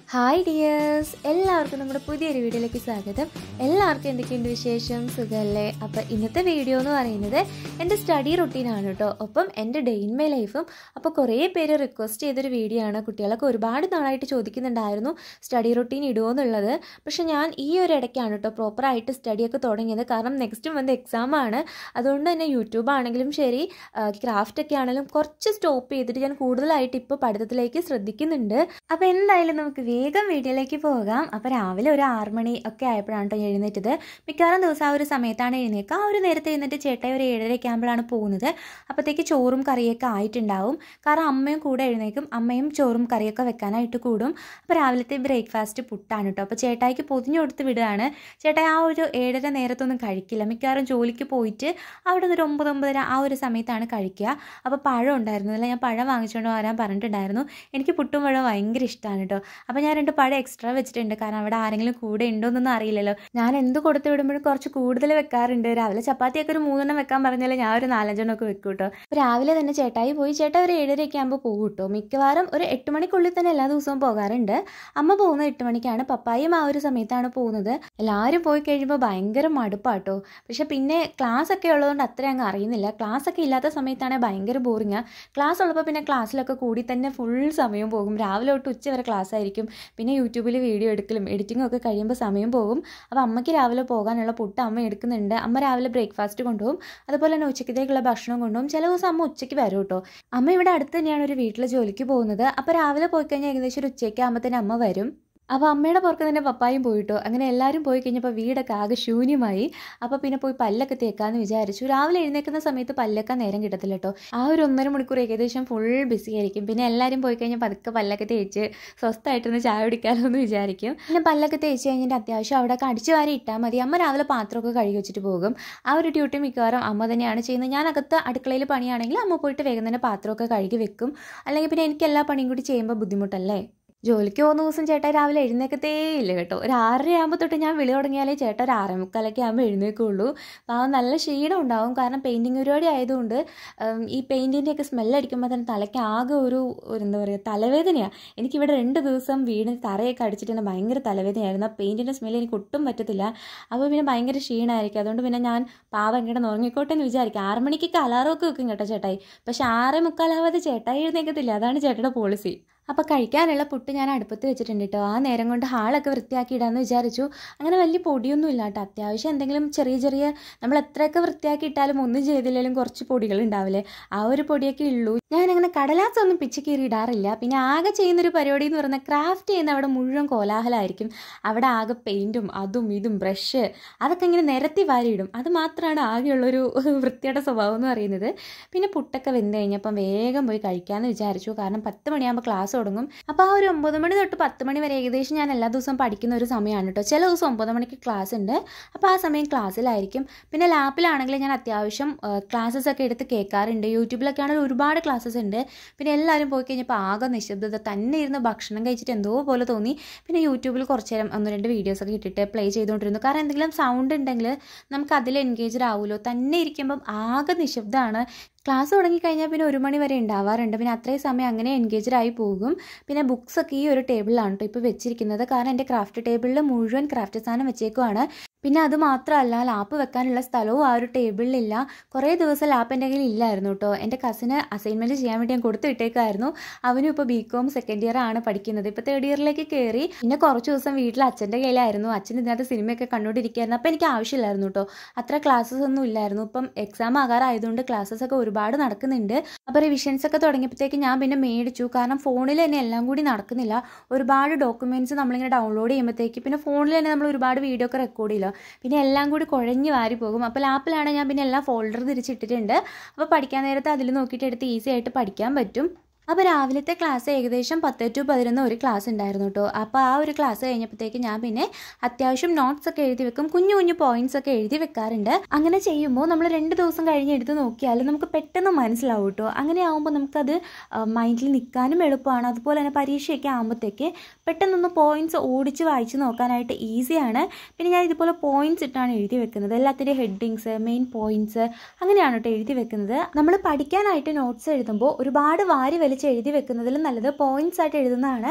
hi dears എല്ലാവർക്കും നമ്മുടെ പുതിയൊരു വീഡിയോയിലേക്ക് സ്വാഗതം എല്ലാവർക്കും എന്തൊക്കെയുണ്ട് വിശേഷം സുഖമല്ലേ അപ്പോൾ ഇന്നത്തെ വീഡിയോ എന്ന് പറയുന്നത് എൻ്റെ സ്റ്റഡി റുട്ടീനാണ് കേട്ടോ ഒപ്പം എൻ്റെ ഡേ ഇൻ മൈ ലൈഫും അപ്പോൾ കുറേ പേര് റിക്വസ്റ്റ് ചെയ്തൊരു വീഡിയോ ആണ് കുട്ടികളൊക്കെ ഒരുപാട് നാളായിട്ട് ചോദിക്കുന്നുണ്ടായിരുന്നു സ്റ്റഡി റുട്ടീൻ ഇടുമോ എന്നുള്ളത് പക്ഷേ ഞാൻ ഈ ഒരു ഇടയ്ക്കാണ് കേട്ടോ പ്രോപ്പറായിട്ട് സ്റ്റഡിയൊക്കെ തുടങ്ങിയത് കാരണം നെക്സ്റ്റ് മന്ത് എക്സാം ആണ് അതുകൊണ്ട് തന്നെ യൂട്യൂബ് ആണെങ്കിലും ശരി ക്രാഫ്റ്റ് ഒക്കെ ആണെങ്കിലും കുറച്ച് സ്റ്റോപ്പ് ചെയ്തിട്ട് ഞാൻ കൂടുതലായിട്ട് ഇപ്പോൾ പഠിത്തത്തിലേക്ക് ശ്രദ്ധിക്കുന്നുണ്ട് അപ്പോൾ എന്തായാലും നമുക്ക് വേഗം വീഡിയോയിലേക്ക് പോകാം അപ്പോൾ രാവിലെ ഒരു ആറ് മണി ഒക്കെ ആയപ്പോഴാണ് കേട്ടോ എഴുന്നേറ്റത് മിക്കവാറും ദിവസം ആ ഒരു സമയത്താണ് എഴുന്നേക്കുക ആ ഒരു നേരത്തെ എഴുന്നേറ്റ് ചേട്ടായി ഒരു ഏഴരയൊക്കെ ആകുമ്പോഴാണ് പോകുന്നത് അപ്പോഴത്തേക്ക് ചോറും കറിയൊക്കെ ആയിട്ടുണ്ടാവും കാരണം അമ്മയും കൂടെ എഴുന്നേക്കും അമ്മയും ചോറും കറിയൊക്കെ വെക്കാനായിട്ട് കൂടും അപ്പോൾ രാവിലത്തെ ബ്രേക്ക്ഫാസ്റ്റ് പുട്ടാണ് കേട്ടോ അപ്പോൾ ചേട്ടായിക്ക് പൊതിഞ്ഞു കൊടുത്ത് വിടുകയാണ് ചേട്ടായി ആ ഒരു ഏഴര നേരത്തൊന്നും കഴിക്കില്ല മിക്കവാറും ജോലിക്ക് പോയിട്ട് അവിടെ നിന്ന് ഒരു ഒമ്പത് ഒമ്പതര ആ ഒരു സമയത്താണ് കഴിക്കുക അപ്പോൾ പഴം ഉണ്ടായിരുന്നു അല്ല ഞാൻ പഴം വാങ്ങിച്ചുകൊണ്ട് വരാൻ പറഞ്ഞിട്ടുണ്ടായിരുന്നു എനിക്ക് പുട്ടും പഴം ഭയങ്കര ഇഷ്ടമാണ് കേട്ടോ അപ്പോൾ ഞാൻ രണ്ട് പഴം എക്സ്ട്രാ വെച്ചിട്ടുണ്ട് കാരണം അവിടെ ആരെങ്കിലും കൂടെ ഉണ്ടോ എന്നൊന്നും അറിയില്ലല്ലോ ഞാൻ എന്ത് കൊടുത്ത് വിടുമ്പോഴും കുറച്ച് കൂടുതൽ വെക്കാറുണ്ട് രാവിലെ ചപ്പാത്തിയൊക്കെ ഒരു മൂന്നെണ്ണം വെക്കാൻ പറഞ്ഞാൽ ഞാൻ ഒരു നാലഞ്ചെണ്ണം ഒക്കെ വെക്കും കേട്ടോ അപ്പോൾ രാവിലെ തന്നെ ചേട്ടായി പോയി ചേട്ടാ ഒരു ഏഴരയൊക്കെ ആകുമ്പോൾ പോകും കേട്ടോ മിക്കവാറും ഒരു എട്ട് മണിക്കുള്ളിൽ തന്നെ എല്ലാ ദിവസവും പോകാറുണ്ട് അമ്മ പോകുന്നത് എട്ട് മണിക്കാണ് പപ്പായും ആ ഒരു സമയത്താണ് പോകുന്നത് എല്ലാവരും പോയി കഴിയുമ്പോൾ ഭയങ്കര മടുപ്പാട്ടോ പക്ഷെ പിന്നെ ക്ലാസ് ഒക്കെ ഉള്ളതുകൊണ്ട് അത്ര അങ്ങ് അറിയുന്നില്ല ക്ലാസ് ഒക്കെ ഇല്ലാത്ത സമയത്താണെങ്കിൽ ഭയങ്കര ബോറിങ്ങാണ് ക്ലാസ് ഉള്ളപ്പോൾ പിന്നെ ക്ലാസ്സിലൊക്കെ കൂടി തന്നെ ഫുൾ സമയം പോകും രാവിലെ തൊട്ട് ഉച്ച വരെ ക്ലാസ് ആയിരിക്കും പിന്നെ യൂട്യൂബിൽ വീഡിയോ എടുക്കലും എഡിറ്റിംഗും ഒക്കെ കഴിയുമ്പോൾ സമയം പോകും അപ്പോൾ അമ്മയ്ക്ക് രാവിലെ പോകാനുള്ള പുട്ട് അമ്മ എടുക്കുന്നുണ്ട് അമ്മ രാവിലെ ബ്രേക്ക്ഫാസ്റ്റ് കൊണ്ടുപോകും അതുപോലെ തന്നെ ഉച്ചക്കത്തേക്കുള്ള ഭക്ഷണം കൊണ്ടുപോകും ചില ദിവസം അമ്മ ഉച്ചയ്ക്ക് വരും കേട്ടോ അമ്മ ഇവിടെ അടുത്ത് തന്നെയാണ് ഒരു വീട്ടിൽ ജോലിക്ക് പോകുന്നത് അപ്പോൾ രാവിലെ പോയി കഴിഞ്ഞാൽ ഏകദേശം ഒരു ഉച്ചയ്ക്ക് ആകുമ്പോൾ തന്നെ അമ്മ വരും അപ്പോൾ അമ്മയുടെ പുറത്ത് തന്നെ പപ്പായും പോയിട്ടോ അങ്ങനെ എല്ലാവരും പോയി കഴിഞ്ഞപ്പോൾ വീടൊക്കെ ആകെ ശൂന്യമായി അപ്പോൾ പിന്നെ പോയി പല്ലൊക്കെ തേക്കാമെന്ന് വിചാരിച്ചു രാവിലെ എഴുന്നേൽക്കുന്ന സമയത്ത് പല്ലൊക്കെ നേരം കിട്ടത്തില്ല കേട്ടോ ആ ഒരു ഒന്നര മണിക്കൂർ ഏകദേശം ഫുൾ ബിസി ആയിരിക്കും പിന്നെ എല്ലാവരും പോയി കഴിഞ്ഞാൽ പതുക്കെ പല്ലൊക്കെ തേച്ച് സ്വസ്ഥമായിട്ടൊന്ന് ചായ കുടിക്കാമല്ലോ എന്ന് വിചാരിക്കും പിന്നെ പല്ലൊക്കെ തേച്ച് കഴിഞ്ഞിട്ട് അത്യാവശ്യം അവിടെയൊക്കെ അടിച്ചു വാരി ഇട്ടാൽ മതി അമ്മ രാവിലെ പാത്രമൊക്കെ കഴുകി വെച്ചിട്ട് പോകും ആ ഒരു ഡ്യൂട്ടി മിക്കവാറും അമ്മ തന്നെയാണ് ചെയ്യുന്നത് ഞാൻ അകത്ത് അടുക്കളയിൽ പണിയാണെങ്കിൽ അമ്മ പോയിട്ട് വേഗം തന്നെ പാത്രമൊക്കെ കഴുകി വെക്കും അല്ലെങ്കിൽ പിന്നെ എനിക്ക് എല്ലാ പണിയും കൂടി ചെയ്യുമ്പോൾ ബുദ്ധിമുട്ടല്ലേ ജോലിക്ക് പോകുന്ന ദിവസം ചേട്ടാ രാവിലെ എഴുന്നേക്കത്തേ ഇല്ല കേട്ടോ ഒരു ആറര ആകുമ്പോൾ തൊട്ട് ഞാൻ വിളി തുടങ്ങിയാലേ ചേട്ടാ ഒരു ആറേ മുക്കാലൊക്കെ ആകുമ്പോൾ എഴുന്നേക്കുള്ളൂ പാവം നല്ല ക്ഷീണം ഉണ്ടാവും കാരണം പെയിൻറ്റിങ് പരിപാടി ആയതുകൊണ്ട് ഈ പെയിൻറ്റിൻ്റെയൊക്കെ സ്മെല്ലടിക്കുമ്പോൾ തന്നെ തലയ്ക്ക് ആകെ ഒരു ഒരു എന്താ പറയുക തലവേദനയാണ് എനിക്കിവിടെ രണ്ട് ദിവസം വീടിന് തറയൊക്കെ അടിച്ചിട്ട് തന്നെ ഭയങ്കര തലവേദനയായിരുന്നു ആ പെയിൻറ്റിൻ്റെ സ്മെല്ല് എനിക്ക് ഒട്ടും പറ്റത്തില്ല അപ്പോൾ പിന്നെ ഭയങ്കര ക്ഷീണമായിരിക്കും അതുകൊണ്ട് പിന്നെ ഞാൻ പാവം ഇങ്ങനെ ഉറങ്ങിക്കോട്ടെ എന്ന് വിചാരിക്കും ആറ് മണിക്കൊക്കെ അലാറമൊക്കെ വെക്കും കേട്ടോ ചേട്ടായി പക്ഷേ ആറേ മുക്കാലാവാതെ ചേട്ടായി എഴുന്നേക്കത്തില്ല അതാണ് ചേട്ടയുടെ പോളിസി അപ്പോൾ കഴിക്കാനുള്ള പുട്ട് ഞാൻ അടുപ്പത്ത് വെച്ചിട്ടുണ്ട് കേട്ടോ ആ നേരം കൊണ്ട് ഹാളൊക്കെ വൃത്തിയാക്കി ഇടാമെന്ന് വിചാരിച്ചു അങ്ങനെ വലിയ പൊടിയൊന്നും ഇല്ല കേട്ടോ അത്യാവശ്യം എന്തെങ്കിലും ചെറിയ ചെറിയ നമ്മൾ എത്രയൊക്കെ വൃത്തിയാക്കി ഇട്ടാലും ഒന്നും ചെയ്തില്ലെങ്കിലും കുറച്ച് പൊടികൾ ഉണ്ടാവില്ലേ ആ ഒരു പൊടിയൊക്കെ ഉള്ളൂ ഞാൻ അങ്ങനെ കടലാസ് ഒന്നും പിച്ച് കീറി ഇടാറില്ല പിന്നെ ആകെ ചെയ്യുന്നൊരു പരിപാടി എന്ന് പറയുന്നത് ക്രാഫ്റ്റ് ചെയ്യുന്ന അവിടെ മുഴുവൻ കോലാഹലമായിരിക്കും അവിടെ ആകെ പെയിൻറ്റും അതും ഇതും ബ്രഷ് അതൊക്കെ ഇങ്ങനെ നിരത്തി വാരിയിടും അത് മാത്രമാണ് ആകെയുള്ളൊരു വൃത്തിയുടെ സ്വഭാവം എന്ന് പറയുന്നത് പിന്നെ പുട്ടൊക്കെ വെന്ത് കഴിഞ്ഞപ്പം വേഗം പോയി കഴിക്കാമെന്ന് വിചാരിച്ചു കാരണം പത്ത് മണിയാകുമ്പോൾ ക്ലാസ് തുടങ്ങും അപ്പോൾ ആ ഒരു ഒമ്പത് മണി തൊട്ട് പത്ത് മണി വരെ ഏകദേശം ഞാൻ എല്ലാ ദിവസവും പഠിക്കുന്ന ഒരു സമയമാണ് കേട്ടോ ചില ദിവസം ഒമ്പത് മണിക്ക് ക്ലാസ് ഉണ്ട് അപ്പോൾ ആ സമയം ക്ലാസ്സിലായിരിക്കും പിന്നെ ലാപ്പിലാണെങ്കിൽ ഞാൻ അത്യാവശ്യം ക്ലാസ്സസ് ഒക്കെ എടുത്ത് കേൾക്കാറുണ്ട് യൂട്യൂബിലൊക്കെ ആണെങ്കിൽ ഒരുപാട് ക്ലാസ്സസ് ഉണ്ട് പിന്നെ എല്ലാവരും പോയി കഴിഞ്ഞപ്പോൾ ആകെ നിശബ്ദത തന്നെ ഇരുന്ന് ഭക്ഷണം കഴിച്ചിട്ട് എന്തോ പോലെ തോന്നി പിന്നെ യൂട്യൂബിൽ കുറച്ച് നേരം ഒന്ന് രണ്ട് വീഡിയോസൊക്കെ ഇട്ടിട്ട് പ്ലേ ചെയ്തുകൊണ്ടിരുന്നു കാരണം എന്തെങ്കിലും സൗണ്ട് ഉണ്ടെങ്കിൽ നമുക്ക് അതിൽ എൻഗേജ്ഡ് ആവുമല്ലോ തന്നെ ഇരിക്കുമ്പം ആകെ നിശബ്ദമാണ് ക്ലാസ് തുടങ്ങിക്കഴിഞ്ഞാൽ പിന്നെ ഒരു മണി വരെ ഉണ്ടാവാറുണ്ട് പിന്നെ അത്രയും സമയം അങ്ങനെ എൻഗേജ്ഡ് ആയി പോകും പിന്നെ ബുക്സ് ഒക്കെ ഈ ഒരു ടേബിളിലാണ് കേട്ടോ ഇപ്പോൾ വെച്ചിരിക്കുന്നത് കാരണം എൻ്റെ ക്രാഫ്റ്റ് ടേബിളിൽ മുഴുവൻ ക്രാഫ്റ്റ് സാധനം വെച്ചേക്കുവാണ് പിന്നെ അത് മാത്രമല്ല ലാപ്പ് വെക്കാനുള്ള സ്ഥലവും ആ ഒരു ടേബിളിലില്ല കുറേ ദിവസം ലാപ്പ് എൻ്റെ കയ്യിൽ ഇല്ലായിരുന്നു കേട്ടോ എൻ്റെ കസിന് അസൈൻമെൻറ്റ് ചെയ്യാൻ വേണ്ടി ഞാൻ കൊടുത്തു വിട്ടേക്കായിരുന്നു അവനും ഇപ്പോൾ ബി കോം സെക്കൻഡ് ഇയർ ആണ് പഠിക്കുന്നത് ഇപ്പോൾ തേർഡ് ഇയറിലേക്ക് കയറി പിന്നെ കുറച്ച് ദിവസം വീട്ടിൽ അച്ഛൻ്റെ കയ്യിലായിരുന്നു അച്ഛൻ ഇതിനകത്ത് സിനിമയൊക്കെ കണ്ടുകൊണ്ടിരിക്കുകയായിരുന്നു അപ്പോൾ എനിക്ക് ആവശ്യമില്ലായിരുന്നു കേട്ടോ അത്ര ക്ലാസ്സസ് ഒന്നും ഇല്ലായിരുന്നു ഇപ്പം എക്സാം ആകാറായതുകൊണ്ട് ക്ലാസ്സസ് ഒക്കെ ഒരുപാട് നടക്കുന്നുണ്ട് അപ്പോൾ റിവിഷൻസ് ഒക്കെ തുടങ്ങിയപ്പോഴത്തേക്ക് ഞാൻ പിന്നെ മേടിച്ചു കാരണം ഫോണിൽ തന്നെ എല്ലാം കൂടി നടക്കുന്നില്ല ഒരുപാട് ഡോക്യുമെൻറ്റ്സ് നമ്മളിങ്ങനെ ഡൗൺലോഡ് ചെയ്യുമ്പോഴത്തേക്ക് പിന്നെ ഫോണിൽ തന്നെ നമ്മൾ ഒരുപാട് വീഡിയോ ഒക്കെ റെക്കോർഡ് ചെയ്യില്ല പിന്നെ എല്ലാം കൂടി കുഴഞ്ഞ് വാരി പോകും അപ്പോൾ ലാപ്പിലാണ് ഞാൻ പിന്നെ എല്ലാം ഫോൾഡർ തിരിച്ചിട്ടിട്ടുണ്ട് അപ്പോൾ പഠിക്കാൻ നേരത്തെ അതിൽ നോക്കിയിട്ട് എടുത്ത് ഈസി ആയിട്ട് പഠിക്കാൻ പറ്റും അപ്പോൾ രാവിലത്തെ ക്ലാസ് ഏകദേശം പത്ത് ടു പതിനൊന്ന് ഒരു ക്ലാസ് ഉണ്ടായിരുന്നു കേട്ടോ അപ്പോൾ ആ ഒരു ക്ലാസ് കഴിഞ്ഞപ്പോഴത്തേക്ക് ഞാൻ പിന്നെ അത്യാവശ്യം നോട്ട്സ് ഒക്കെ എഴുതി വെക്കും കുഞ്ഞു കുഞ്ഞു പോയിന്റ്സ് ഒക്കെ എഴുതി വെക്കാറുണ്ട് അങ്ങനെ ചെയ്യുമ്പോൾ നമ്മൾ രണ്ട് ദിവസം കഴിഞ്ഞ് എടുത്ത് നോക്കിയാൽ നമുക്ക് പെട്ടെന്ന് മനസ്സിലാവും കേട്ടോ അങ്ങനെ ആകുമ്പോൾ നമുക്കത് മൈൻഡിൽ നിൽക്കാനും എളുപ്പമാണ് അതുപോലെ തന്നെ പരീക്ഷയൊക്കെ ആകുമ്പോഴത്തേക്ക് പെട്ടെന്നൊന്ന് പോയിന്റ്സ് ഓടിച്ച് വായിച്ച് നോക്കാനായിട്ട് ഈസിയാണ് പിന്നെ ഞാൻ ഇതുപോലെ പോയിന്റ്സ് ഇട്ടാണ് എഴുതി വെക്കുന്നത് എല്ലാത്തിൻ്റെ ഹെഡിങ്സ് മെയിൻ പോയിന്റ്സ് അങ്ങനെയാണ് കേട്ടോ എഴുതി വെക്കുന്നത് നമ്മൾ പഠിക്കാനായിട്ട് നോട്ട്സ് എഴുതുമ്പോൾ ഒരുപാട് വാരി വലിച്ച് എഴുതി വെക്കുന്നതിലും നല്ലത് പോയിന്റ്സ് ആയിട്ട് എഴുതുന്നതാണ്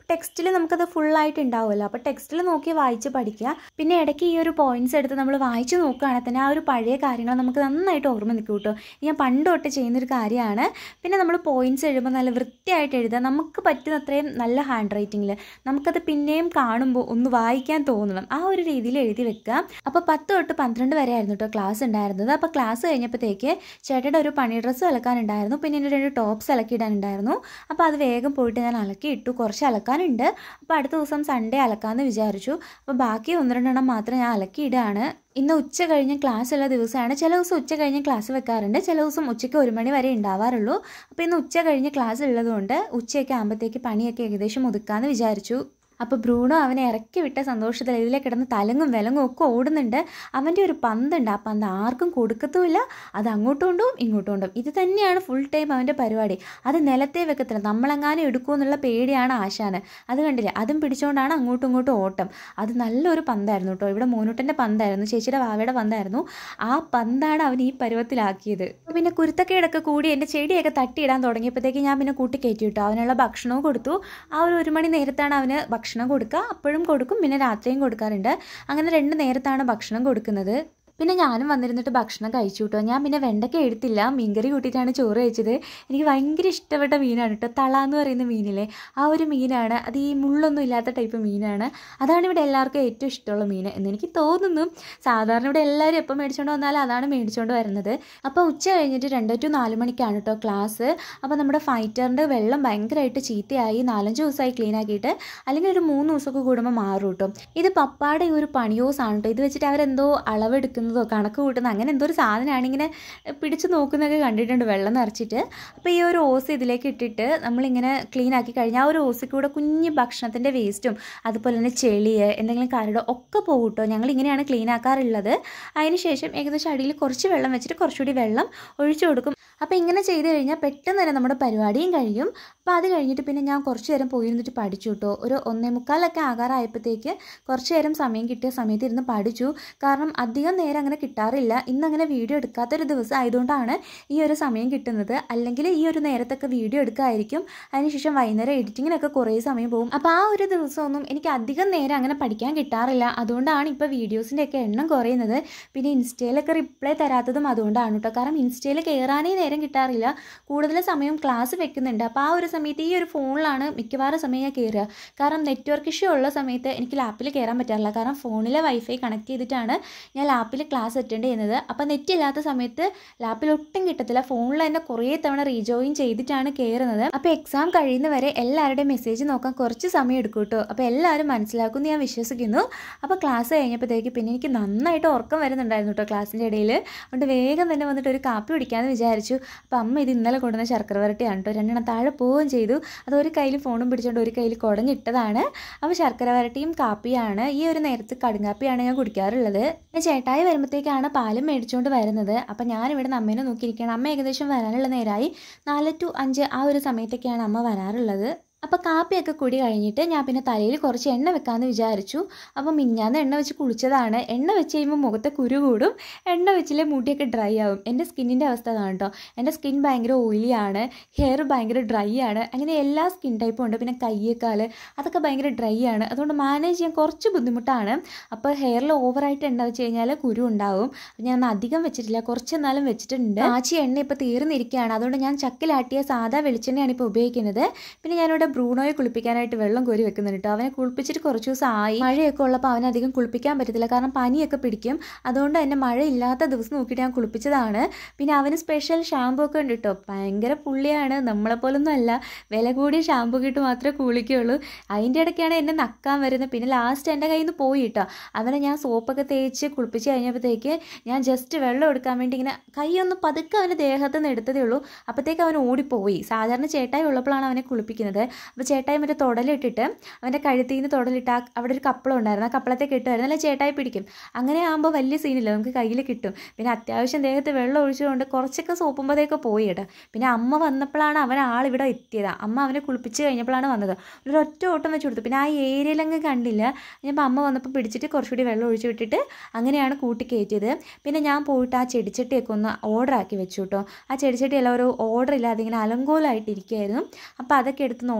ടെക്സ്റ്റിൽ നമുക്കത് ഫുള്ളായിട്ട് ഉണ്ടാവുമല്ലോ അപ്പോൾ ടെക്സ്റ്റിൽ നോക്കി വായിച്ച് പഠിക്കുക പിന്നെ ഇടയ്ക്ക് ഈ ഒരു പോയിന്റ്സ് എടുത്ത് നമ്മൾ വായിച്ച് നോക്കുകയാണെങ്കിൽ തന്നെ ആ ഒരു പഴയ കാര്യങ്ങൾ നമുക്ക് നന്നായിട്ട് ഓർമ്മ നിൽക്കും കേട്ടോ ഞാൻ പണ്ട് തൊട്ട് ചെയ്യുന്നൊരു കാര്യമാണ് പിന്നെ നമ്മൾ പോയിന്റ്സ് എഴുതുമ്പോൾ നല്ല വൃത്തിയായിട്ട് എഴുതുക നമുക്ക് പറ്റുന്ന അത്രയും നല്ല ഹാൻഡ് റൈറ്റിങ്ങിൽ നമുക്കത് പിന്നെയും കാണുമ്പോൾ ഒന്ന് വായിക്കാൻ തോന്നണം ആ ഒരു രീതിയിൽ എഴുതി വെക്കുക അപ്പോൾ പത്ത് തൊട്ട് പന്ത്രണ്ട് വരെ ആയിരുന്നു കേട്ടോ ക്ലാസ് ഉണ്ടായിരുന്നത് അപ്പോൾ ക്ലാസ് കഴിഞ്ഞപ്പോഴത്തേക്ക് ചേട്ടയുടെ ഒരു പണി ഡ്രസ്സ് അലക്കാനുണ്ടായിരുന്നു പിന്നെ എൻ്റെ രണ്ട് ടോപ്സ് അലക്കിയിടാനുണ്ടായിരുന്നു അപ്പോൾ അത് വേഗം പോയിട്ട് ഞാൻ അലക്കി ഇട്ടു കുറച്ച് അലക്കാനുണ്ട് അപ്പോൾ അടുത്ത ദിവസം സൺഡേ അലക്കാമെന്ന് വിചാരിച്ചു അപ്പോൾ ബാക്കി ഒന്ന് രണ്ടെണ്ണം മാത്രം ഞാൻ അലക്കിയിടുകയാണ് ഇന്ന് ഉച്ച കഴിഞ്ഞ് ക്ലാസ് ഉള്ള ദിവസമാണ് ചില ദിവസം ഉച്ച കഴിഞ്ഞ് ക്ലാസ് വെക്കാറുണ്ട് ചില ദിവസം ഉച്ചയ്ക്ക് ഒരു മണി വരെ ഉണ്ടാവാറുള്ളൂ അപ്പോൾ ഇന്ന് ഉച്ച കഴിഞ്ഞ് ക്ലാസ് ഉള്ളതുകൊണ്ട് ഉച്ചയൊക്കെ ആകുമ്പോഴത്തേക്ക് പണിയൊക്കെ ഏകദേശം ഒതുക്കാമെന്ന് വിചാരിച്ചു അപ്പോൾ ബ്രൂണോ അവനെ ഇറക്കി വിട്ട സന്തോഷത്തിൽ ഇതിലെ കിടന്ന് തലങ്ങും വിലങ്ങും ഒക്കെ ഓടുന്നുണ്ട് അവൻ്റെ ഒരു പന്തുണ്ട് ആ പന്ത് ആർക്കും കൊടുക്കത്തുമില്ല അത് അങ്ങോട്ടും കൊണ്ടും ഇങ്ങോട്ടും കൊണ്ടും ഇത് തന്നെയാണ് ഫുൾ ടൈം അവൻ്റെ പരിപാടി അത് നിലത്തെ വെക്കത്തില്ല നമ്മളെങ്ങാനും എടുക്കുമോ എന്നുള്ള പേടിയാണ് ആശാന് അത് കണ്ടില്ലേ അതും പിടിച്ചുകൊണ്ടാണ് അങ്ങോട്ടും ഇങ്ങോട്ടും ഓട്ടം അത് നല്ലൊരു പന്തായിരുന്നു കേട്ടോ ഇവിടെ മോനൂട്ടൻ്റെ പന്തായിരുന്നു ചേച്ചിയുടെ വാവയുടെ പന്തായിരുന്നു ആ പന്താണ് അവൻ ഈ പരുവത്തിലാക്കിയത് പിന്നെ കുരുത്തക്കേടൊക്കെ കൂടി എൻ്റെ ചെടിയൊക്കെ തട്ടിയിടാൻ തുടങ്ങിയപ്പോഴത്തേക്ക് ഞാൻ പിന്നെ കൂട്ടി കയറ്റി കിട്ടും അവനുള്ള ഭക്ഷണവും കൊടുത്തു ആ ഒരു ഒരു മണി നേരത്താണ് അവന് ഭക്ഷണം കൊടുക്കുക അപ്പോഴും കൊടുക്കും പിന്നെ രാത്രിയും കൊടുക്കാറുണ്ട് അങ്ങനെ രണ്ട് നേരത്താണ് ഭക്ഷണം കൊടുക്കുന്നത് പിന്നെ ഞാനും വന്നിരുന്നിട്ട് ഭക്ഷണം കഴിച്ചു കേട്ടോ ഞാൻ പിന്നെ വെണ്ടയ്ക്ക എടുത്തില്ല മീൻകറി കൂട്ടിയിട്ടാണ് ചോറ് കഴിച്ചത് എനിക്ക് ഭയങ്കര ഇഷ്ടപ്പെട്ട മീനാണ് കേട്ടോ തള എന്ന് പറയുന്ന മീനില്ലേ ആ ഒരു മീനാണ് അത് ഈ മുള്ളൊന്നും ഇല്ലാത്ത ടൈപ്പ് മീനാണ് അതാണ് ഇവിടെ എല്ലാവർക്കും ഏറ്റവും ഇഷ്ടമുള്ള മീൻ എന്ന് എനിക്ക് തോന്നുന്നു സാധാരണ ഇവിടെ എല്ലാവരും എപ്പോൾ മേടിച്ചുകൊണ്ട് വന്നാലും അതാണ് മേടിച്ചുകൊണ്ട് വരുന്നത് അപ്പോൾ ഉച്ച കഴിഞ്ഞിട്ട് രണ്ട് ടു നാല് മണിക്കാണ് കേട്ടോ ക്ലാസ് അപ്പോൾ നമ്മുടെ ഫൈറ്ററിൻ്റെ വെള്ളം ഭയങ്കരമായിട്ട് ചീത്തയായി നാലഞ്ച് ദിവസമായി ക്ലീൻ ആക്കിയിട്ട് അല്ലെങ്കിൽ ഒരു മൂന്ന് ദിവസമൊക്കെ കൂടുമ്പോൾ മാറും കേട്ടോ ഇത് പപ്പാടെ ഒരു പണിയോസാണ് കേട്ടോ ഇത് വെച്ചിട്ട് അവരെന്തോ അളവെടുക്കുന്നതോ കണക്ക് കൂട്ടുന്ന അങ്ങനെ എന്തോ ഒരു സാധനമാണ് ഇങ്ങനെ പിടിച്ച് നോക്കുന്നതൊക്കെ കണ്ടിട്ടുണ്ട് വെള്ളം നിറച്ചിട്ട് അപ്പോൾ ഈ ഒരു ഓസ് ഇതിലേക്ക് ഇട്ടിട്ട് നമ്മളിങ്ങനെ ക്ലീൻ ആക്കി കഴിഞ്ഞാൽ ആ ഒരു ഓസിൽ കൂടെ കുഞ്ഞ് ഭക്ഷണത്തിൻ്റെ വേസ്റ്റും അതുപോലെ തന്നെ ചെളി എന്തെങ്കിലും കരടോ ഒക്കെ പോകും കേട്ടോ ഞങ്ങൾ ഇങ്ങനെയാണ് ക്ലീൻ ആക്കാറുള്ളത് അതിനുശേഷം ഏകദേശം അടിയിൽ കുറച്ച് വെള്ളം വെച്ചിട്ട് കുറച്ചുകൂടി വെള്ളം ഒഴിച്ചു കൊടുക്കും അപ്പോൾ ഇങ്ങനെ ചെയ്ത് കഴിഞ്ഞാൽ പെട്ടെന്ന് തന്നെ നമ്മുടെ പരിപാടിയും കഴിയും അപ്പോൾ അത് കഴിഞ്ഞിട്ട് പിന്നെ ഞാൻ കുറച്ച് നേരം പോയിരുന്നിട്ട് പഠിച്ചു കേട്ടോ ഒരു ഒന്നേ മുക്കാലൊക്കെ ആകാറായപ്പോഴത്തേക്ക് കുറച്ച് നേരം സമയം കിട്ടിയ സമയത്ത് ഇരുന്ന് പഠിച്ചു കാരണം അധികം നേരം അങ്ങനെ കിട്ടാറില്ല ഇന്ന് അങ്ങനെ വീഡിയോ എടുക്കാത്തൊരു ദിവസം ആയതുകൊണ്ടാണ് ഈ ഒരു സമയം കിട്ടുന്നത് അല്ലെങ്കിൽ ഈ ഒരു നേരത്തൊക്കെ വീഡിയോ എടുക്കായിരിക്കും അതിനുശേഷം വൈകുന്നേരം എഡിറ്റിങ്ങിനൊക്കെ കുറേ സമയം പോകും അപ്പോൾ ആ ഒരു ദിവസമൊന്നും എനിക്ക് അധികം നേരം അങ്ങനെ പഠിക്കാൻ കിട്ടാറില്ല അതുകൊണ്ടാണ് ഇപ്പോൾ വീഡിയോസിൻ്റെ ഒക്കെ എണ്ണം കുറയുന്നത് പിന്നെ ഇൻസ്റ്റയിലൊക്കെ റിപ്ലൈ തരാത്തതും അതുകൊണ്ടാണ് കേട്ടോ കാരണം ഇൻസ്റ്റയിൽ കയറാനേ നേരം കിട്ടാറില്ല കൂടുതൽ സമയം ക്ലാസ് വെക്കുന്നുണ്ട് അപ്പോൾ ആ ഒരു സമയത്ത് ഈ ഒരു ഫോണിലാണ് മിക്കവാറും സമയം ഞാൻ കയറുക കാരണം നെറ്റ്വർക്ക് ഇഷ്യൂ ഉള്ള സമയത്ത് എനിക്ക് ലാപ്പിൽ കയറാൻ പറ്റാറില്ല കാരണം ഫോണിലെ വൈഫൈ കണക്ട് ചെയ്തിട്ടാണ് ഞാൻ ലാപ്പിൽ ക്ലാസ് അറ്റൻഡ് ചെയ്യുന്നത് അപ്പോൾ നെറ്റ് ഇല്ലാത്ത സമയത്ത് ലാപ്പിൽ ഒട്ടും കിട്ടത്തില്ല ഫോണിൽ തന്നെ കുറേ തവണ റീജോയിൻ ചെയ്തിട്ടാണ് കയറുന്നത് അപ്പോൾ എക്സാം കഴിയുന്നവരെ എല്ലാവരുടെയും മെസ്സേജ് നോക്കാൻ കുറച്ച് സമയം എടുക്കും കേട്ടോ അപ്പോൾ എല്ലാവരും മനസ്സിലാക്കുമെന്ന് ഞാൻ വിശ്വസിക്കുന്നു അപ്പോൾ ക്ലാസ് കഴിഞ്ഞപ്പോഴത്തേക്ക് പിന്നെ എനിക്ക് നന്നായിട്ട് ഉറക്കം വരുന്നുണ്ടായിരുന്നു കേട്ടോ ക്ലാസ്സിൻ്റെ ഇടയിൽ അതുകൊണ്ട് വേഗം തന്നെ വന്നിട്ട് ഒരു കാപ്പി കുടിക്കാമെന്ന് വിചാരിച്ചു അപ്പോൾ അമ്മ ഇത് ഇന്നലെ കൊണ്ടുവന്ന ശർക്കര വരട്ടിയാണ് കേട്ടോ രണ്ടെണ്ണം താഴെ പോവുകയും ചെയ്തു അത് ഒരു കയ്യിൽ ഫോണും പിടിച്ചുകൊണ്ട് ഒരു കയ്യിൽ കുടഞ്ഞിട്ടതാണ് അപ്പോൾ ശർക്കര വരട്ടിയും കാപ്പിയാണ് ഈ ഒരു നേരത്ത് കടുങ്കാപ്പിയാണ് ഞാൻ കുടിക്കാറുള്ളത് പിന്നെ ചേട്ടായി വരുമ്പോഴത്തേക്കാണ് പാലും മേടിച്ചുകൊണ്ട് വരുന്നത് അപ്പം ഞാനിവിടെ അമ്മേനെ നോക്കിയിരിക്കുകയാണ് അമ്മ ഏകദേശം വരാനുള്ള നേരമായി നാല് ടു അഞ്ച് ആ ഒരു സമയത്തൊക്കെയാണ് അമ്മ വരാറുള്ളത് അപ്പോൾ കാപ്പിയൊക്കെ കുടി കഴിഞ്ഞിട്ട് ഞാൻ പിന്നെ തലയിൽ കുറച്ച് എണ്ണ വെക്കാമെന്ന് വിചാരിച്ചു അപ്പോൾ മിഞ്ഞാന്ന് എണ്ണ വെച്ച് കുളിച്ചതാണ് എണ്ണ വെച്ച് കഴിയുമ്പോൾ മുഖത്തെ കുരു കൂടും എണ്ണ വെച്ചില്ലേ മുടിയൊക്കെ ഡ്രൈ ആവും എൻ്റെ സ്കിന്നിൻ്റെ അവസ്ഥ അതാണ് കേട്ടോ എൻ്റെ സ്കിൻ ഭയങ്കര ഓയിലിയാണ് ഹെയർ ഭയങ്കര ഡ്രൈ ആണ് അങ്ങനെ എല്ലാ സ്കിൻ ടൈപ്പും ഉണ്ട് പിന്നെ കയ്യേക്കാൽ അതൊക്കെ ഭയങ്കര ഡ്രൈ ആണ് അതുകൊണ്ട് മാനേജ് ചെയ്യാൻ കുറച്ച് ബുദ്ധിമുട്ടാണ് അപ്പോൾ ഹെയറിൽ ഓവറായിട്ട് എണ്ണ വെച്ച് കഴിഞ്ഞാൽ കുരു ഉണ്ടാവും ഞാൻ അധികം വെച്ചിട്ടില്ല കുറച്ച് എന്നാലും വെച്ചിട്ടുണ്ട് ആച്ചി എണ്ണ ഇപ്പോൾ തീർന്നിരിക്കുകയാണ് അതുകൊണ്ട് ഞാൻ ചക്കിലാട്ടിയ സാധാ വെളിച്ചെണ്ണയാണ് ഇപ്പോൾ ഉപയോഗിക്കുന്നത് പിന്നെ ഞാനിവിടെ ബ്രൂണോയെ കുളിപ്പിക്കാനായിട്ട് വെള്ളം കോരി വെക്കുന്നുണ്ട് കേട്ടോ അവനെ കുളിപ്പിച്ചിട്ട് കുറച്ച് ദിവസം ആയി മഴയൊക്കെ ഉള്ളപ്പോൾ അവനെ അധികം കുളിപ്പിക്കാൻ പറ്റത്തില്ല കാരണം പനിയൊക്കെ പിടിക്കും അതുകൊണ്ട് തന്നെ മഴ ഇല്ലാത്ത ദിവസം നോക്കിയിട്ട് ഞാൻ കുളിപ്പിച്ചതാണ് പിന്നെ അവന് സ്പെഷ്യൽ ഷാമ്പു ഒക്കെ ഉണ്ട് കേട്ടോ ഭയങ്കര പുള്ളിയാണ് നമ്മളെപ്പോലൊന്നും അല്ല വില കൂടിയ ഷാമ്പു കിട്ട് മാത്രമേ കുളിക്കുകയുള്ളൂ അതിൻ്റെ ഇടയ്ക്കാണ് എന്നെ നക്കാൻ വരുന്നത് പിന്നെ ലാസ്റ്റ് എൻ്റെ കയ്യിൽ നിന്ന് പോയി കേട്ടോ അവനെ ഞാൻ സോപ്പൊക്കെ തേച്ച് കുളിപ്പിച്ച് കഴിഞ്ഞപ്പോഴത്തേക്ക് ഞാൻ ജസ്റ്റ് വെള്ളം എടുക്കാൻ വേണ്ടി ഇങ്ങനെ കൈ ഒന്ന് പതുക്കെ അവൻ്റെ ദേഹത്ത് നിന്ന് എടുത്തതേ ഉള്ളൂ അപ്പോഴത്തേക്ക് അവൻ ഓടിപ്പോയി സാധാരണ ചേട്ടായി ഉള്ളപ്പോഴാണ് അവനെ കുളിപ്പിക്കുന്നത് അപ്പോൾ ചേട്ടായി മറ്റേ തുടലിട്ടിട്ട് അവൻ്റെ കഴുത്തിൽ നിന്ന് തുടലിട്ട് ആ അവിടെ ഒരു കപ്പളം ഉണ്ടായിരുന്നു ആ കപ്പളത്തെ കിട്ടുമായിരുന്നു അല്ല ചേട്ടായി പിടിക്കും അങ്ങനെ ആകുമ്പോൾ വലിയ സീനില്ല നമുക്ക് കയ്യിൽ കിട്ടും പിന്നെ അത്യാവശ്യം ദേഹത്ത് വെള്ളം ഒഴിച്ചുകൊണ്ട് കുറച്ചൊക്കെ സോപ്പുമ്പോഴത്തേക്ക് പോയി കേട്ടോ പിന്നെ അമ്മ വന്നപ്പോഴാണ് അവൻ ആളിവിടെ എത്തിയത് അമ്മ അവനെ കുളിപ്പിച്ച് കഴിഞ്ഞപ്പോഴാണ് വന്നത് ഒരു ഒറ്റ ഓട്ടം വെച്ച് കൊടുത്തു പിന്നെ ആ ഏരിയയിലങ്ങ് കണ്ടില്ല ഞാൻ അമ്മ വന്നപ്പോൾ പിടിച്ചിട്ട് കുറച്ചുകൂടി വെള്ളം ഒഴിച്ച് വിട്ടിട്ട് അങ്ങനെയാണ് കൂട്ടി കയറ്റിയത് പിന്നെ ഞാൻ പോയിട്ട് ആ ചെടിച്ചട്ടിയൊക്കെ ഒന്ന് ഓർഡർ ആക്കി വെച്ചു കേട്ടോ ആ ചെടിച്ചട്ടി എല്ലാം ഒരു ഓർഡർ ഇല്ലാതെ ഇങ്ങനെ അലങ്കോലമായിട്ട് ഇരിക്കുകയായിരുന്നു അപ്പോൾ അതൊക്കെ എടുത്ത്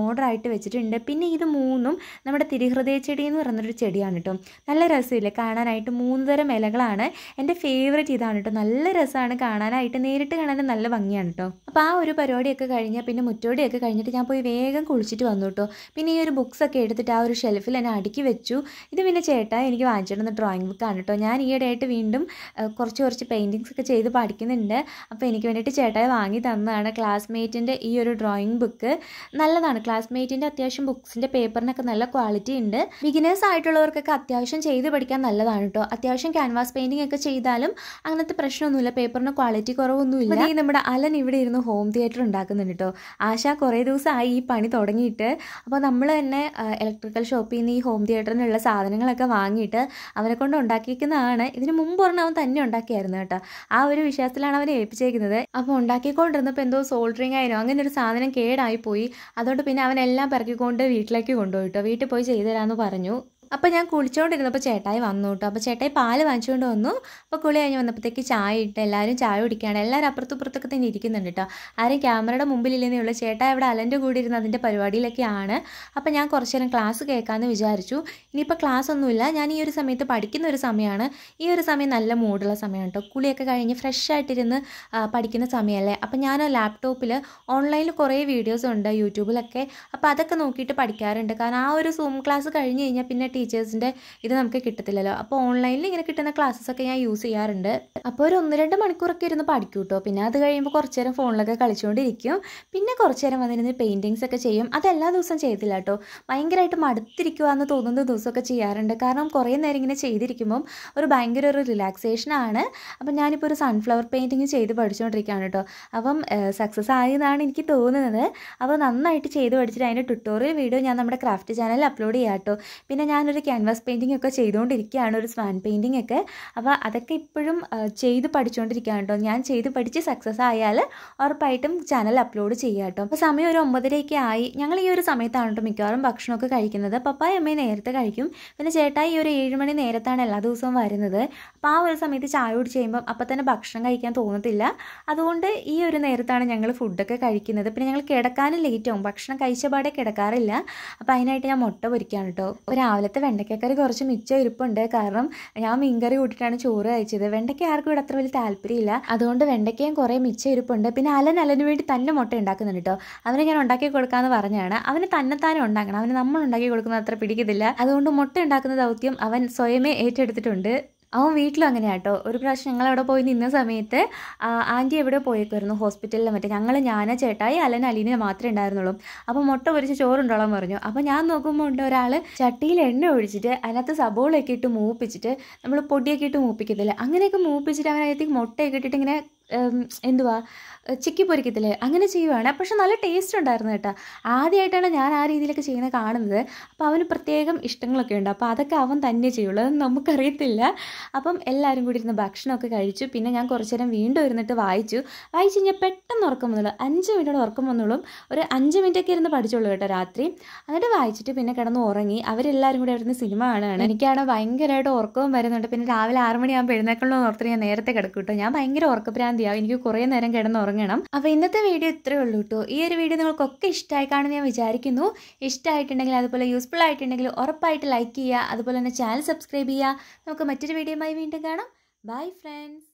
ഓർഡറായിട്ട് വെച്ചിട്ടുണ്ട് പിന്നെ ഇത് മൂന്നും നമ്മുടെ തിരിഹൃദയ ചെടി എന്ന് പറയുന്നൊരു ചെടിയാണ് കേട്ടോ നല്ല രസമില്ലേ കാണാനായിട്ട് മൂന്ന് തരം ഇലകളാണ് എൻ്റെ ഫേവറേറ്റ് ഇതാണ് കേട്ടോ നല്ല രസമാണ് കാണാനായിട്ട് നേരിട്ട് കാണാൻ നല്ല ഭംഗിയാണ് കേട്ടോ അപ്പോൾ ആ ഒരു പരിപാടിയൊക്കെ കഴിഞ്ഞാൽ പിന്നെ മുറ്റോടിയൊക്കെ കഴിഞ്ഞിട്ട് ഞാൻ പോയി വേഗം കുളിച്ചിട്ട് വന്നു കേട്ടോ പിന്നെ ഈ ഒരു ബുക്സ് ഒക്കെ എടുത്തിട്ട് ആ ഒരു ഷെൽഫിൽ എന്നെ അടുക്കി വെച്ചു ഇത് പിന്നെ ചേട്ടാ എനിക്ക് വാങ്ങിച്ചിടുന്ന ഡ്രോയിങ് ബുക്കാണ് കേട്ടോ ഞാൻ ഈയിടെയായിട്ട് വീണ്ടും ആ, കുറച്ച് കുറച്ച് പെയിൻറ്റിങ്സ് ഒക്കെ ചെയ്ത് പഠിക്കുന്നുണ്ട് അപ്പോൾ എനിക്ക് വേണ്ടിയിട്ട് ചേട്ടായി വാങ്ങി തന്നതാണ് ക്ലാസ്മേറ്റിൻ്റെ ഈ ഒരു ഡ്രോയിങ് ബുക്ക് നല്ലതാണ് ക്ലാസ്മേറ്റിൻ്റെ അത്യാവശ്യം ബുക്സിൻ്റെ പേപ്പറിനൊക്കെ നല്ല ക്വാളിറ്റി ഉണ്ട് ബിഗിനേഴ്സ് ആയിട്ടുള്ളവർക്കൊക്കെ അത്യാവശ്യം ചെയ്ത് പഠിക്കാൻ നല്ലതാണ് കേട്ടോ അത്യാവശ്യം ക്യാൻവാസ് പെയിൻറ്റിംഗ് ഒക്കെ ചെയ്താലും അങ്ങനത്തെ പ്രശ്നമൊന്നുമില്ല പേപ്പറിന് ക്വാളിറ്റി കുറവൊന്നുമില്ല ഈ നമ്മുടെ അലൻ ഇവിടെ ഇരുന്ന് ഹോം തിയേറ്റർ ഉണ്ടാക്കുന്നുണ്ട് കേട്ടോ ആശ കുറേ ദിവസമായി ഈ പണി തുടങ്ങിയിട്ട് അപ്പോൾ നമ്മൾ തന്നെ ഇലക്ട്രിക്കൽ ഷോപ്പിൽ നിന്ന് ഈ ഹോം തിയേറ്ററിനുള്ള സാധനങ്ങളൊക്കെ വാങ്ങിയിട്ട് അവനെ കൊണ്ട് ഉണ്ടാക്കിയിരിക്കുന്നതാണ് ഇതിന് മുമ്പ് ഒരെണ്ണം അവൻ തന്നെ ഉണ്ടാക്കിയായിരുന്നു കേട്ടോ ആ ഒരു വിശ്വാസത്തിലാണ് അവനെ ഏൽപ്പിച്ചേക്കുന്നത് അപ്പോൾ ഉണ്ടാക്കിക്കൊണ്ടിരുന്നപ്പോൾ എന്തോ സോൾഡറിങ് ആയിരുന്നു അങ്ങനെ ഒരു സാധനം കേടായി പോയി അതുകൊണ്ട് പിന്നെ അവൻ എല്ലാം പെറക്കിക്കൊണ്ട് വീട്ടിലേക്ക് കൊണ്ടുപോയി കേട്ടോ വീട്ടിൽ പോയി ചെയ്തു തരാമെന്ന് പറഞ്ഞു അപ്പോൾ ഞാൻ കുളിച്ചുകൊണ്ടിരുന്നപ്പോൾ ചേട്ടായി വന്നു കേട്ടോ അപ്പോൾ ചേട്ടായി പാല് വാങ്ങിച്ചുകൊണ്ട് വന്നു അപ്പോൾ കുളി കഴിഞ്ഞ് വന്നപ്പോഴത്തേക്ക് ചായ ഇട്ട് എല്ലാവരും ചായ കുടിക്കുകയാണ് എല്ലാവരും അപ്പുറത്തും ഇപ്പുറത്തൊക്കെ തന്നെ ഇരിക്കുന്നുണ്ട് കേട്ടോ ആരും ക്യാമറയുടെ മുമ്പിലില്ലെന്നേ ഉള്ളൂ ചേട്ടായി ഇവിടെ അലൻ്റെ കൂടെ ഇരുന്ന് അതിൻ്റെ പരിപാടിയിലൊക്കെയാണ് അപ്പോൾ ഞാൻ കുറച്ച് നേരം ക്ലാസ് കേൾക്കാമെന്ന് വിചാരിച്ചു ഇനിയിപ്പോൾ ക്ലാസ് ഒന്നുമില്ല ഞാൻ ഈ ഒരു സമയത്ത് പഠിക്കുന്ന ഒരു സമയമാണ് ഈ ഒരു സമയം നല്ല മൂഡുള്ള സമയമാണ് കേട്ടോ കുളിയൊക്കെ കഴിഞ്ഞ് ഫ്രഷ് ആയിട്ടിരുന്ന് ആ, പഠിക്കുന്ന സമയമല്ലേ അപ്പോൾ ഞാൻ ലാപ്ടോപ്പിൽ ഓൺലൈനിൽ കുറേ വീഡിയോസ് ഉണ്ട് യൂട്യൂബിലൊക്കെ അപ്പോൾ അതൊക്കെ നോക്കിയിട്ട് പഠിക്കാറുണ്ട് കാരണം ആ ഒരു സൂം ക്ലാസ് കഴിഞ്ഞ് കഴിഞ്ഞാൽ പിന്നെ ടീച്ചേഴ്സിൻ്റെ ഇത് നമുക്ക് കിട്ടത്തില്ലല്ലോ അപ്പോൾ ഓൺലൈനിൽ ഇങ്ങനെ കിട്ടുന്ന ക്ലാസ്സസ് ഒക്കെ ഞാൻ യൂസ് ചെയ്യാറുണ്ട് അപ്പോൾ ഒരു ഒന്ന് രണ്ട് മണിക്കൂറൊക്കെ ഇരുന്ന് പഠിക്കും കേട്ടോ പിന്നെ അത് കഴിയുമ്പോൾ കുറച്ച് നേരം ഫോണിലൊക്കെ കളിച്ചുകൊണ്ടിരിക്കും പിന്നെ കുറച്ച് നേരം വന്നിരുന്ന് പെയിൻറ്റിങ്സ് ഒക്കെ ചെയ്യും അത് എല്ലാ ദിവസവും ചെയ്തില്ല കേട്ടോ ഭയങ്കരമായിട്ട് മടുത്തിരിക്കുക എന്ന് തോന്നുന്ന ദിവസമൊക്കെ ചെയ്യാറുണ്ട് കാരണം കുറേ നേരം ഇങ്ങനെ ചെയ്തിരിക്കുമ്പം ഒരു ഭയങ്കര ഒരു റിലാക്സേഷൻ ആണ് അപ്പം ഞാനിപ്പോൾ ഒരു സൺഫ്ലവർ പെയിൻറ്റിങ് ചെയ്ത് പഠിച്ചുകൊണ്ടിരിക്കുകയാണ് കേട്ടോ അപ്പം സക്സസ് ആയെന്നാണ് എനിക്ക് തോന്നുന്നത് അപ്പോൾ നന്നായിട്ട് ചെയ്ത് പഠിച്ചിട്ട് അതിൻ്റെ ട്യൂട്ടോറിയൽ വീഡിയോ ഞാൻ നമ്മുടെ ക്രാഫ്റ്റ് ചാനലിൽ അപ്ലോഡ് ചെയ്യാം കേട്ടോ പിന്നെ ഞാനൊരു ക്യാൻവാസ് പെയിൻറ്റിംഗ് ഒക്കെ ചെയ്തുകൊണ്ടിരിക്കുകയാണ് ഒരു സ്വാൻ പെയിൻറ്റിംഗ് ഒക്കെ അപ്പോൾ അതൊക്കെ ഇപ്പോഴും ആ, ചെയ്ത് പഠിച്ചുകൊണ്ടിരിക്കുകയാണ് കേട്ടോ ഞാൻ ചെയ്ത് പഠിച്ച് സക്സസ് ആയാൽ ഉറപ്പായിട്ടും ചാനൽ അപ്ലോഡ് ചെയ്യാം കേട്ടോ അപ്പോൾ സമയം ഒരു ഒമ്പതരയൊക്കെ ആയി ഞങ്ങൾ ഈ ഒരു സമയത്താണ് കേട്ടോ മിക്കവാറും ഭക്ഷണമൊക്കെ കഴിക്കുന്നത് പപ്പായ അമ്മയും നേരത്തെ കഴിക്കും പിന്നെ ചേട്ടായി ഈ ഒരു ഏഴ് മണി നേരത്താണ് എല്ലാ ദിവസവും വരുന്നത് അപ്പോൾ ആ ഒരു സമയത്ത് ചായ കുടിച്ച് കഴിയുമ്പം അപ്പം തന്നെ ഭക്ഷണം കഴിക്കാൻ തോന്നത്തില്ല അതുകൊണ്ട് ഈ ഒരു നേരത്താണ് ഞങ്ങൾ ഫുഡൊക്കെ കഴിക്കുന്നത് പിന്നെ ഞങ്ങൾ കിടക്കാനും ലേറ്റ് ആവും ഭക്ഷണം കഴിച്ച പാടെ കിടക്കാറില്ല അപ്പോൾ അതിനായിട്ട് ഞാൻ മുട്ട പൊരിക്കുകയാണ് കേട്ടോ രാവിലത്തെ വെണ്ടയ്ക്കക്കറി കുറച്ച് മിച്ചം ഇരിപ്പുണ്ട് കാരണം ഞാൻ മീൻകറി കൂട്ടിയിട്ടാണ് ചോറ് കഴിച്ചത് വെണ്ടയ്ക്ക ആർക്കും ഇവിടെ അത്ര വലിയ താല്പര്യമില്ല അതുകൊണ്ട് വെണ്ടയ്ക്കയും കുറേ മിച്ചം ഇരിപ്പുണ്ട് പിന്നെ അലൻ അലന് വേണ്ടി തന്നെ മുട്ട ഉണ്ടാക്കുന്നുണ്ട് കേട്ടോ അവനെ ഞാൻ ഉണ്ടാക്കി കൊടുക്കാമെന്ന് പറഞ്ഞാണ് അവന് തന്നെത്താനെ ഉണ്ടാക്കണം അവന് നമ്മൾ ഉണ്ടാക്കി കൊടുക്കുന്നത് അത്ര പിടിക്കത്തില്ല അതുകൊണ്ട് മുട്ട ഉണ്ടാക്കുന്ന ദൗത്യം അവൻ സ്വയമേ ഏറ്റെടുത്തിട്ടുണ്ട് അവൻ വീട്ടിലും അങ്ങനെയാണ് കേട്ടോ ഒരു പ്രാവശ്യം ഞങ്ങൾ അവിടെ പോയി നിന്ന സമയത്ത് ആ, ആൻറ്റി എവിടെ പോയേക്കുമായിരുന്നു ഹോസ്പിറ്റലിൽ മറ്റേ ഞങ്ങൾ ഞാൻ ചേട്ടായി അലൻ അലീനെ മാത്രമേ ഉണ്ടായിരുന്നുള്ളൂ അപ്പോൾ മുട്ട പൊരിച്ച് ചോറുണ്ടോളാൻ പറഞ്ഞു അപ്പോൾ ഞാൻ നോക്കുമ്പോൾ ഉണ്ട് ഒരാൾ ചട്ടിയിൽ എണ്ണ ഒഴിച്ചിട്ട് അതിനകത്ത് സബോളയൊക്കെ ഇട്ട് മൂപ്പിച്ചിട്ട് നമ്മൾ പൊടിയൊക്കെ ഇട്ട് മൂപ്പിക്കത്തില്ലേ അങ്ങനെയൊക്കെ മൂപ്പിച്ചിട്ട് അവനകത്തേക്ക് മുട്ടയൊക്കെ ഇട്ടിട്ട് ഇങ്ങനെ ഉം, എന്തുവാ ചിക്കി പൊരിക്കത്തില്ലേ അങ്ങനെ ചെയ്യുവാണ് പക്ഷെ നല്ല ടേസ്റ്റ് ഉണ്ടായിരുന്നു കേട്ടോ ആദ്യമായിട്ടാണ് ഞാൻ ആ രീതിയിലൊക്കെ ചെയ്യുന്നത് കാണുന്നത് അപ്പോൾ അവന് പ്രത്യേകം ഇഷ്ടങ്ങളൊക്കെ ഉണ്ട് അപ്പോൾ അതൊക്കെ അവൻ തന്നെ ചെയ്യുള്ളൂ അത് നമുക്കറിയത്തില്ല അപ്പം എല്ലാവരും കൂടി ഇരുന്ന് ഭക്ഷണമൊക്കെ കഴിച്ചു പിന്നെ ഞാൻ കുറച്ച് നേരം വീണ്ടും ഇരുന്നിട്ട് വായിച്ചു വായിച്ച് കഴിഞ്ഞാൽ പെട്ടെന്ന് ഉറക്കം വന്നുള്ളൂ അഞ്ച് മിനിറ്റോടെ ഉറക്കം വന്നുള്ളൂ ഒരു അഞ്ച് മിനിറ്റൊക്കെ ഇരുന്ന് പഠിച്ചുള്ളൂ കേട്ടോ രാത്രി എന്നിട്ട് വായിച്ചിട്ട് പിന്നെ കിടന്ന് ഉറങ്ങി അവരെല്ലാവരും കൂടി അവിടുന്ന് സിനിമ കാണുകയാണ് എനിക്കാണ് ഭയങ്കരമായിട്ട് ഉറക്കവും വരുന്നുണ്ട് പിന്നെ രാവിലെ ആറ് മണിയാകുമ്പോൾ എഴുന്നേക്കണമെന്ന് ഓർത്ത് ഞാൻ നേരത്തെ കിടക്കും കേട്ടോ ഞാൻ ഭയങ്കര ഉറക്കഭ്രാന്തിയാവും എനിക്ക് കുറേ നേരം കിടന്ന് ഉറങ്ങണം അപ്പോൾ ഇന്നത്തെ വീഡിയോ ഇത്രയേ ഉള്ളൂ കേട്ടോ ഈ ഒരു വീഡിയോ നിങ്ങൾക്കൊക്കെ ഇഷ്ടമായി കാണുമെന്ന് ഞാൻ വിചാരിക്കുന്നു ഇഷ്ടമായിട്ടുണ്ടെങ്കിൽ അതുപോലെ യൂസ്ഫുൾ ആയിട്ടുണ്ടെങ്കിൽ ഉറപ്പായിട്ട് ലൈക്ക് ചെയ്യുക അതുപോലെ തന്നെ ചാനൽ സബ്സ്ക്രൈബ് ചെയ്യുക നമുക്ക് മറ്റൊരു വീഡിയോയുമായി വീണ്ടും കാണാം ബൈ ഫ്രണ്ട്സ്